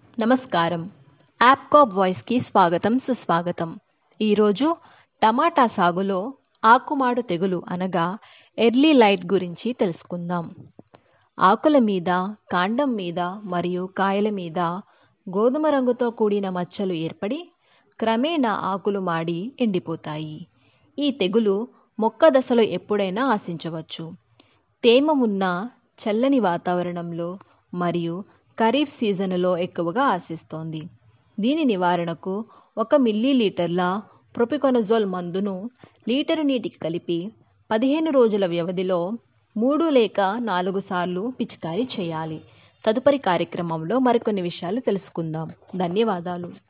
నమస్కారం యాప్కాప్ వాయిస్కి స్వాగతం సుస్వాగతం ఈరోజు టమాటా సాగులో ఆకుమాడు తెగులు అనగా ఎర్లీ లైట్ గురించి తెలుసుకుందాం ఆకుల మీద కాండం మీద మరియు కాయల మీద గోధుమ రంగుతో కూడిన మచ్చలు ఏర్పడి క్రమేణా ఆకులు మాడి ఎండిపోతాయి ఈ తెగులు మొక్క దశలో ఎప్పుడైనా ఆశించవచ్చు తేమ ఉన్న చల్లని వాతావరణంలో మరియు ఖరీఫ్ సీజన్లో ఎక్కువగా ఆశిస్తోంది దీని నివారణకు ఒక మిల్లీ లీటర్ల ప్రొపికొనజోల్ మందును లీటరు నీటికి కలిపి పదిహేను రోజుల వ్యవధిలో మూడు లేక నాలుగు సార్లు పిచికారీ చేయాలి తదుపరి కార్యక్రమంలో మరికొన్ని విషయాలు తెలుసుకుందాం ధన్యవాదాలు